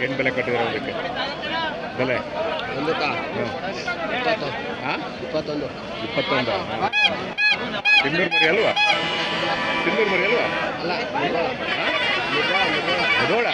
ಏನು ಬೆಲೆ ಕಟ್ಟಿದ್ದಾರೆ ಅದಕ್ಕೆ ಬೆಲೆ ಒಂದಕ್ಕ ಹ್ಞೂ ಇಪ್ಪತ್ತು ಹಾಂ ಇಪ್ಪತ್ತೊಂದು ಇಪ್ಪತ್ತೊಂದು ಸಿಂಧೂರು ಮರಿ ಅಲ್ವಾ ಸಿಂಧೂರು ಮರಿ ಅಲ್ವಾ ಅಲ್ಲ ಮುರ್ಗೋಳ. ಹಾಂ ಮುರ್ಗೋಳ, ಮುರ್ಗೋಳ. ಅದೋಳ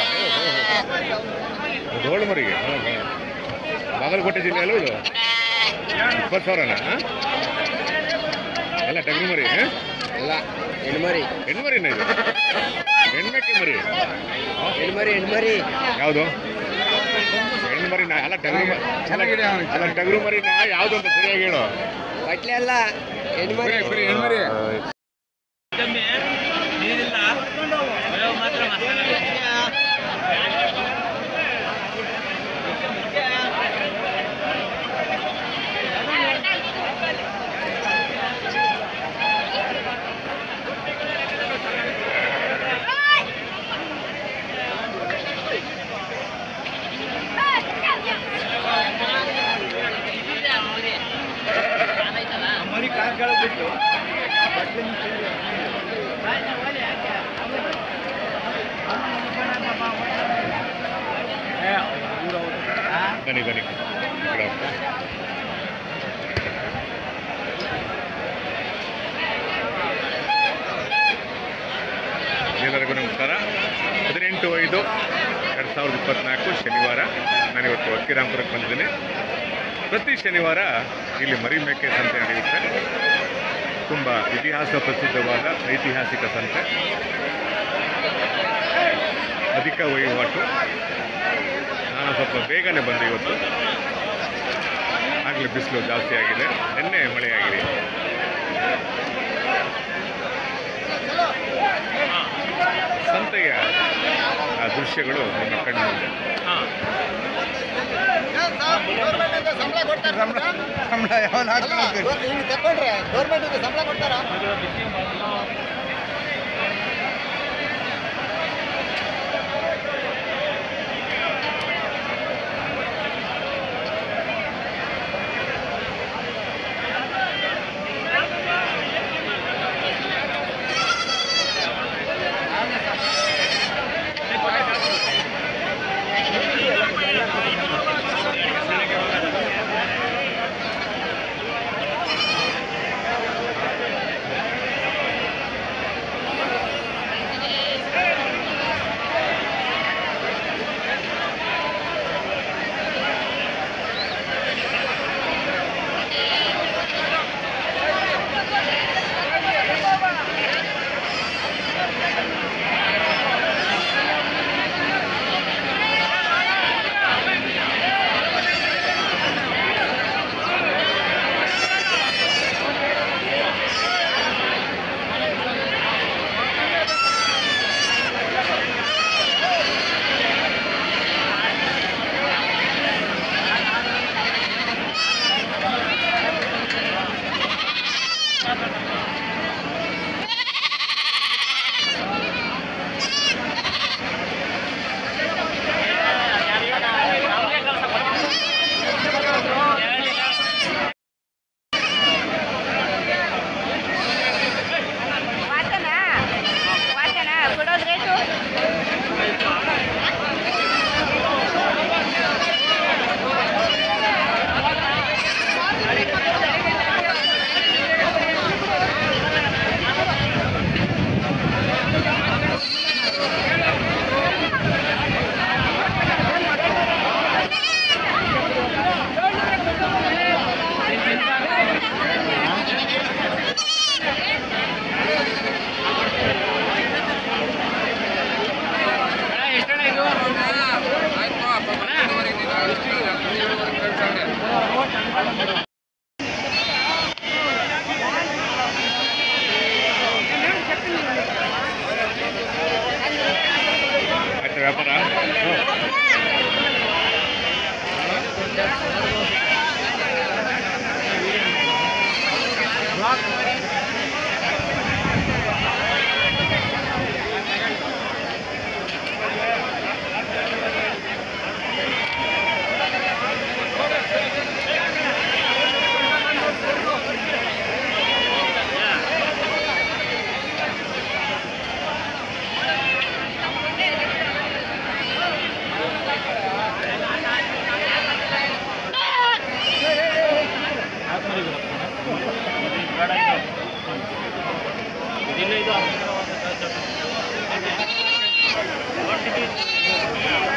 ಅದೋಳು ಮರಿಗೆ ಬಾಗಲಕೋಟೆ ಜಿಲ್ಲೆ ಅಲ್ವ ಇದು ಇಪ್ಪತ್ತು ಸಾವಿರನಾ ಹಾಂ ಎಲ್ಲ ಟಗರು ಮರಿ ಹಾಂ ಅಲ್ಲ ಹೆಣ್ಮರಿ ಹೆಣ್ಮರಿನ ಇದು ಹೆಣ್ಮೆಕ್ಕೆ ಮರಿ ಹೆಣ್ಮರಿ ಹೆಣ್ಮರಿ ಯಾವುದು ಹೆಣ್ಣು ಮರಿನ ಅಲ್ಲ ಟಗರು ಮ- ಅಲ್ಲ ಅಲ್ಲ ಟಗರು ಮರಿನ ಯಾವುದು ಅಂತ ಸರಿಯಾಗಿ ಹೇಳು ಬಟ್ಲೆ ಅಲ್ಲ ಹೆಣ್ಮರಿ ಬನ್ನಿ ಬನ್ನಿ ಈ ಕಡೆ ಹೋಗ್ತಾ. ಎಲ್ಲರಿಗೂ ನಮಸ್ಕಾರ ಹದಿನೆಂಟು ಐದು ಎರಡು ಸಾವಿರದ ಇಪ್ಪತ್ತ್ನಾಲ್ಕು ಶನಿವಾರ ನಾನಿವತ್ತು ಅಕ್ಕಿರಾಂಪುರಕ್ಕೆ ಬಂದಿದ್ದೀನಿ ಪ್ರತಿ ಶನಿವಾರ ಇಲ್ಲಿ ಮರಿ ಮೇಕೆ ಸಂತೆ ನಡೆಯುತ್ತೆ ತುಂಬ ಇತಿಹಾಸ ಪ್ರಸಿದ್ಧವಾದ ಐತಿಹಾಸಿಕ ಸಂತೆ ಅಧಿಕ ವಹಿವಾಟು ನಾನು ಸ್ವಲ್ಪ ಬೇಗನೆ ಬಂದೆ ಇವತ್ತು ಆಗಲೇ ಬಿಸಿಲು ಜಾಸ್ತಿ ಆಗಿದೆ ನಿನ್ನೆ ಮಳೆಯಾಗಿದೆ ಸಂತೆಯ ಆ ದೃಶ್ಯಗಳು ನಿಮ್ಮ ಕಣ್ಣು ಮುಂದೆ ಸಂಬಳ ಯಾವನ್ ತಕೊಂಡ್ರೆ ಗೌರ್ಮೆಂಟ್ ಸಂಬಳ ಕೊಡ್ತಾರ ವಾಸನಾ ವಾಸನಾ ಕೊಡೋದು ರೇಟು ಆಯ್ತಾ ವ್ಯಾಪಾರ ఒకటి